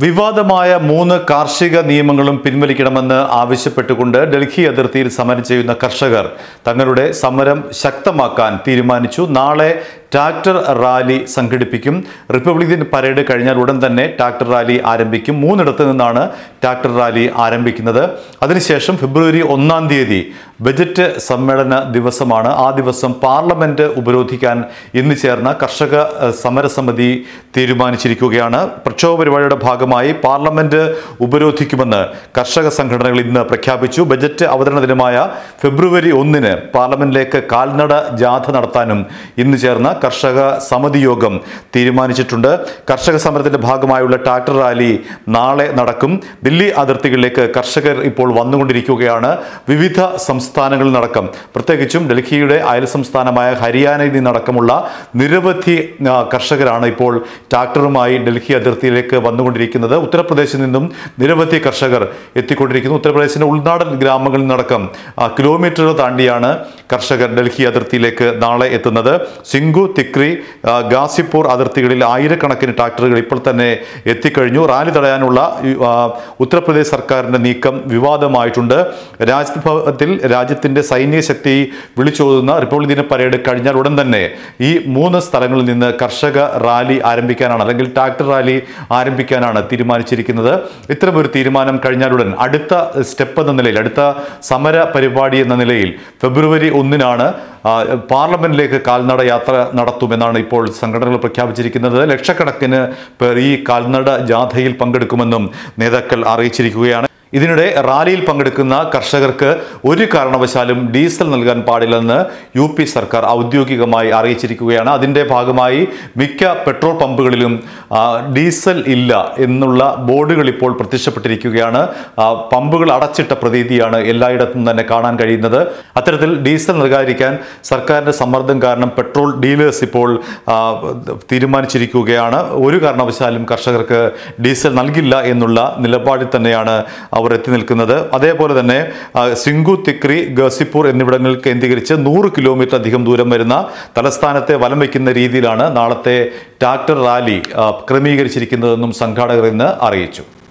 വിവാദമായ മൂന്ന് കാർഷിക നിയമങ്ങളും പിൻവലിക്കണമെന്ന് ആവശ്യപ്പെട്ടുകൊണ്ട് ഡൽഹി അതിർത്തിയിൽ സമരം ചെയ്യുന്ന കർഷകർ തങ്ങളുടെ സമരം ശക്തമാക്കാൻ തീരുമാനിച്ചു നാളെ ട്രാക്ടർ റാലി സംഘടിപ്പിക്കും റിപ്പബ്ലിക് ദിന പരേഡ് കഴിഞ്ഞാൽ ഉടൻ തന്നെ ട്രാക്ടർ റാലി ആരംഭിക്കും മൂന്നിടത്ത് നിന്നാണ് ട്രാക്ടർ റാലി ആരംഭിക്കുന്നത് അതിനുശേഷം ഫെബ്രുവരി ഒന്നാം തീയതി ബജറ്റ് സമ്മേളന ദിവസമാണ് ആ ദിവസം പാർലമെന്റ് ഉപരോധിക്കാൻ ഇന്ന് ചേർന്ന കർഷക ഏഹ്, സമരസമിതി തീരുമാനിച്ചിരിക്കുകയാണ് പ്രക്ഷോഭ പരിപാടിയുടെ ഭാഗമായി പാർലമെന്റ് ഉപരോധിക്കുമെന്ന് കർഷക സംഘടനകൾ ഇന്ന് പ്രഖ്യാപിച്ചു ബജറ്റ് അവതരണ ദിനമായ ഫെബ്രുവരി ഒന്നിന് പാർലമെന്റിലേക്ക് കാൽനട ജാഥ നടത്താനും ഇന്ന് ചേർന്ന കർഷക സമിതി യോഗം തീരുമാനിച്ചിട്ടുണ്ട് കർഷക സമരത്തിന്റെ ഭാഗമായുള്ള ട്രാക്ടർ റാലി നാളെ നടക്കും ദില്ലി അതിർത്തികളിലേക്ക് കർഷകർ ഇപ്പോൾ വന്നുകൊണ്ടിരിക്കുകയാണ് വിവിധ സംസ്ഥാനങ്ങളിൽ നടക്കം പ്രത്യേകിച്ചും ഡൽഹിയുടെ അയൽ സംസ്ഥാനമായ ഹരിയാനയിൽ നിന്നടക്കമുള്ള നിരവധി ആ, കർഷകരാണ് ഇപ്പോൾ ട്രാക്ടറുമായി ഡൽഹി അതിർത്തിയിലേക്ക് വന്നുകൊണ്ടിരിക്കുന്നത് ഉത്തർപ്രദേശിൽ നിന്നും നിരവധി കർഷകർ എത്തിക്കൊണ്ടിരിക്കുന്നു ഉത്തർപ്രദേശിന്റെ ഉൾനാടൻ ഗ്രാമങ്ങളിൽ നിന്നടക്കം ആ, കിലോമീറ്ററുകൾ താണ്ടിയാണ് കർഷകർ ഡൽഹി അതിർത്തിയിലേക്ക് നാളെ എത്തുന്നത് സിംഗു തിക്രി ആ, ഗാസിപ്പൂർ അതിർത്തികളിൽ ആയിരക്കണക്കിന് ട്രാക്ടറുകൾ ഇപ്പോൾ തന്നെ എത്തിക്കഴിഞ്ഞു റാലി തടയാനുള്ള ഈ, ആ, ഉത്തർപ്രദേശ് സർക്കാരിന്റെ നീക്കം വിവാദമായിട്ടുണ്ട് രാജ്ഭവനത്തിൽ രാജ്യത്തിന്റെ സൈനിക ശക്തി വിളിച്ചോതുന്ന റിപ്പബ്ലിക് ദിന പരേഡ് കഴിഞ്ഞാൽ ഉടൻ തന്നെ ഈ മൂന്ന് സ്ഥലങ്ങളിൽ നിന്ന് കർഷക റാലി ആരംഭിക്കാനാണ് അല്ലെങ്കിൽ ട്രാക്ടർ റാലി ആരംഭിക്കാനാണ് തീരുമാനിച്ചിരിക്കുന്നത് ഇത്തരമൊരു തീരുമാനം കഴിഞ്ഞാലുടൻ അടുത്ത സ്റ്റെപ്പ് എന്ന നിലയിൽ അടുത്ത സമര പരിപാടി എന്ന നിലയിൽ ഫെബ്രുവരി ഒന്നിനാണ് ആ, പാർലമെന്റിലേക്ക് കാൽനട യാത്ര നടത്തുമെന്നാണ് ഇപ്പോൾ സംഘടനകൾ പ്രഖ്യാപിച്ചിരിക്കുന്നത് ലക്ഷക്കണക്കിന് പേർ ഈ കാൽനട ജാഥയിൽ പങ്കെടുക്കുമെന്നും നേതാക്കൾ അറിയിച്ചിരിക്കുകയാണ് ഇതിനിടെ റാലിയിൽ പങ്കെടുക്കുന്ന കർഷകർക്ക് ഒരു കാരണവശാലും ഡീസൽ നൽകാൻ പാടില്ലെന്ന് യു പി സർക്കാർ ഔദ്യോഗികമായി അറിയിച്ചിരിക്കുകയാണ് അതിൻ്റെ ഭാഗമായി മിക്ക പെട്രോൾ പമ്പുകളിലും ആ, ഡീസൽ ഇല്ല എന്നുള്ള ബോർഡുകൾ ഇപ്പോൾ പ്രത്യക്ഷപ്പെട്ടിരിക്കുകയാണ് ആ, പമ്പുകൾ അടച്ചിട്ട പ്രതീതിയാണ് എല്ലായിടത്തും തന്നെ കാണാൻ കഴിയുന്നത് അത്തരത്തിൽ ഡീസൽ നൽകാതിരിക്കാൻ സർക്കാരിൻ്റെ സമ്മർദ്ദം കാരണം പെട്രോൾ ഡീലേഴ്സ് ഇപ്പോൾ ആ, തീരുമാനിച്ചിരിക്കുകയാണ് ഒരു കാരണവശാലും കർഷകർക്ക് ഡീസൽ നൽകില്ല എന്നുള്ള നിലപാടിൽ തന്നെയാണ് അവർ എത്തി നിൽക്കുന്നത് അതേപോലെ തന്നെ ആ, സിംഗു തിക്രി ഗസിപ്പൂർ എന്നിവിടങ്ങൾ കേന്ദ്രീകരിച്ച് നൂറ് കിലോമീറ്റർ അധികം ദൂരം വരുന്ന തലസ്ഥാനത്തെ വലം വയ്ക്കുന്ന രീതിയിലാണ് നാളത്തെ ട്രാക്ടർ റാലി ആ, ക്രമീകരിച്ചിരിക്കുന്നതെന്നും സംഘാടകർ ഇന്ന് അറിയിച്ചു